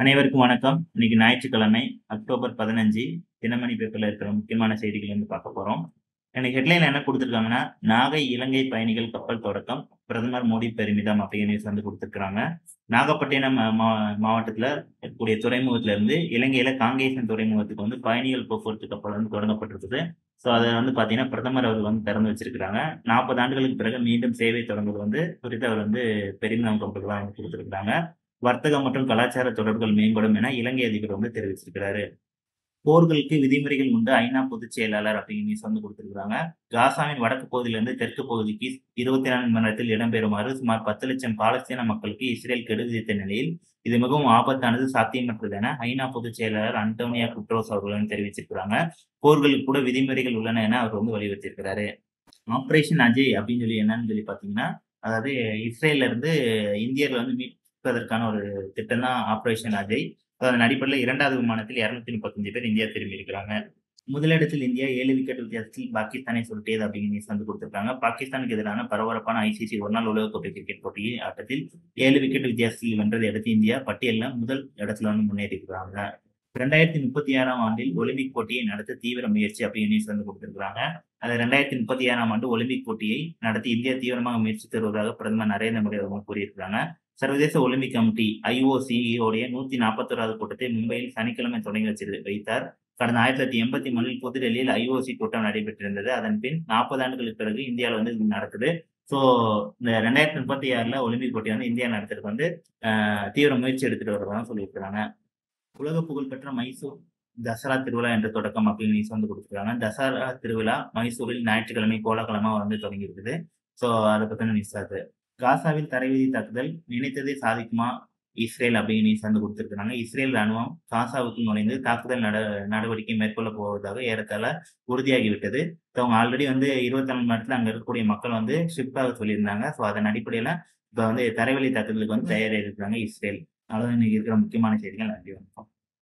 அனைவருக்கும் வணக்கம் இன்னைக்கு ஞாயிற்றுக்கிழமை அக்டோபர் பதினஞ்சு தினமணி பேப்பர்ல இருக்கிற முக்கியமான செய்திகள் வந்து பார்க்க போறோம் எனக்கு ஹெட்லைன் என்ன கொடுத்துருக்காங்கன்னா நாகை இலங்கை பயணிகள் கப்பல் தொடக்கம் பிரதமர் மோடி பெருமிதம் அப்படிங்கிற நியூஸ் வந்து கொடுத்துருக்காங்க நாகப்பட்டினம் மா- மா- மாவட்டத்துல இருக்கக்கூடிய துறைமுகத்துல இருந்து இலங்கையில காங்கேசன் துறைமுகத்துக்கு வந்து பயணிகள் போக்குவரத்து கப்பல் வந்து தொடங்கப்பட்டிருக்குது ஸோ அதை வந்து பார்த்தீங்கன்னா பிரதமர் அவர் வந்து திறந்து வச்சிருக்கிறாங்க நாற்பது ஆண்டுகளுக்கு பிறகு மீண்டும் சேவை தொடங்குவது வந்து குறித்து அவர் வந்து பெருமிதம் கொண்டுலாம் வந்து கொடுத்துருக்காங்க வர்த்தகம் மற்றும் கலாச்சார தொடர்புகள் மேம்படும் என இலங்கை அதிபர் வந்து தெரிவிச்சிருக்கிறாரு போர்களுக்கு விதிமுறைகள் உண்டு ஐநா பொதுச் செயலாளர் அப்படிங்கிற நியூஸ் வந்து கொடுத்திருக்காங்க காசாவின் வடக்கு பகுதியிலிருந்து தெற்கு பகுதிக்கு இருபத்தி நான்கு மணி நேரத்தில் இடம்பெறுமாறு சுமார் பத்து லட்சம் பாலஸ்தீன மக்களுக்கு இஸ்ரேல் கெடு விதித்த நிலையில் இது மிகவும் ஆபத்தானது சாத்தியமற்றது என ஐநா பொதுச் செயலாளர் அண்டோனியா குட்ரோஸ் அவர்கள் வந்து தெரிவிச்சிருக்கிறாங்க போர்களுக்கு கூட விதிமுறைகள் உள்ளன என அவர் வந்து வலியுறுத்தியிருக்கிறாரு ஆபரேஷன் அஜய் அப்படின்னு சொல்லி என்னன்னு சொல்லி பார்த்தீங்கன்னா அதாவது இஸ்ரேல்ல இருந்து இந்தியர்ல வந்து மீட்பதற்கான ஒரு திட்டம் தான் ஆபரேஷன் அஜய் அதன் அடிப்படையில் இரண்டாவது விமானத்தில் இருநூத்தி முப்பத்தஞ்சு பேர் இந்தியா திரும்பி இருக்கிறாங்க முதலிடத்தில் இந்தியா ஏழு விக்கெட் வித்தியாசத்தில் பாகிஸ்தானை சுருட்டியது அப்படிங்கிற நியூஸ் வந்து கொடுத்திருக்காங்க பாகிஸ்தானுக்கு எதிரான பரபரப்பான ஐசிசி ஒருநாள் உலகக்கோப்பை கிரிக்கெட் போட்டி ஆட்டத்தில் ஏழு விக்கெட் வித்தியாசத்தில் வென்றதை அடுத்து இந்தியா பட்டியலில் முதல் இடத்துல வந்து முன்னேறி இருக்கிறாங்க ரெண்டாயிரத்தி முப்பத்தி ஆறாம் ஆண்டில் ஒலிம்பிக் போட்டியை நடத்த தீவிர முயற்சி அப்படின்னு நியூஸ் வந்து கொடுத்திருக்காங்க அது ரெண்டாயிரத்தி முப்பத்தி ஆறாம் ஆண்டு ஒலிம்பிக் போட்டியை நடத்தி இந்தியா தீவிரமாக முயற்சி தருவதாக பிரதமர் நரேந்திர மோடி அவர்கள் கூறியிருக்கிறாங்க சர்வதேச ஒலிம்பிக் கமிட்டி ஐஓசி உடைய நூத்தி நாற்பத்தோராவது கூட்டத்தை மும்பையில் சனிக்கிழமை தொடங்கி வச்சு வைத்தார் கடந்த ஆயிரத்தி தொள்ளாயிரத்தி எண்பத்தி மூணில் புதுடெல்லியில் ஐஓசி கூட்டம் நடைபெற்றிருந்தது அதன் பின் நாற்பது ஆண்டுகளுக்கு பிறகு இந்தியாவில் வந்து இது நடக்குது ஸோ இந்த ரெண்டாயிரத்தி முப்பத்தி ஆறுல ஒலிம்பிக் போட்டி வந்து இந்தியா நடத்துறதுக்கு வந்து ஆஹ், தீவிர முயற்சி எடுத்துட்டு வரதான் சொல்லியிருக்கிறாங்க உலக புகழ்பெற்ற மைசூர் தசரா திருவிழா என்ற தொடக்கம் அப்படின்னு நியூஸ் வந்து கொடுத்துருக்காங்க தசரா திருவிழா மைசூரில் ஞாயிற்றுக்கிழமை கோலாகலமா வந்து தொடங்கி இருக்குது ஸோ அதை பத்தின நியூஸ் அது காசாவில் தரைவீதி தாக்குதல் நினைத்ததை சாதிக்குமா இஸ்ரேல் அப்படின்னு நியூஸ் வந்து கொடுத்துருக்காங்க இஸ்ரேல் ராணுவம் காசாவுக்கு நுழைந்து தாக்குதல் நட நடவடிக்கை மேற்கொள்ள போவதாக ஏறத்தாழ உறுதியாகிவிட்டது ஸோ அவங்க ஆல்ரெடி வந்து இருபத்தி நாலு மணி நேரத்தில் அங்கே இருக்கக்கூடிய மக்கள் வந்து ஷிஃப்ட் ஆக சொல்லியிருந்தாங்க ஸோ அதன் அடிப்படையில் இப்போ வந்து தரைவழி தாக்குதலுக்கு வந்து தயாராக இருக்கிறாங்க இஸ்ரேல் அவ்வளோதான் இன்னைக்கு இருக்கிற முக்கியமான செய்திகள் நன்றி வணக்கம்